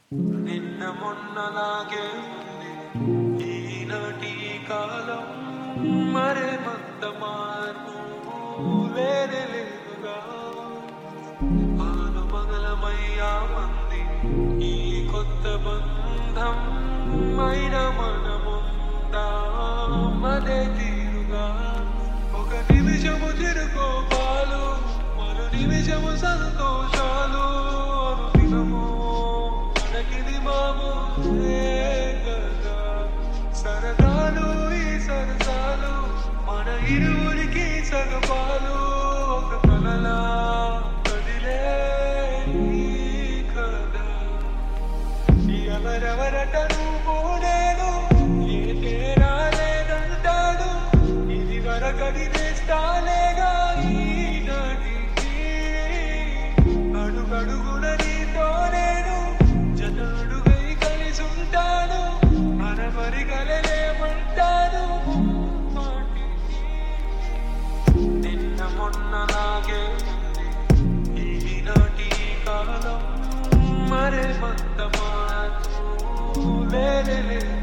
నిన్న మొన్నలాగే ఉంది ఈనాటి కాలం మరే మంత మార్పు లేనే లేదుగా ఆలు మగలమయ్యా మంది ఈ కొత్త బంధం మైన మనముందా మదే తీరుగా ఒక నిమిషము తిరుకోపాలు మరో నిమిషము సంతోషాలు అనుదినము మనకిది మామూలే కదా సరదాలు ఈ సరసాలు మన ఇరువురికి సగపాలు ఒక కలలా కదిలే ఈ కథ ఎవరెవరటను పోనేను ఏ తేడా లేదంటాడు ఇది వరకది తెస్తాలేగా ఈనాటికి అడుగడుగున నీతో నేను జతడుగై కలిసి ఉంటాను మనమరి కలలేమంటాను మాటికి నిన్న మొన్నలాగే ఉంది ఈనాటి కాలం మరే మంత మార్పు లేనే లేదు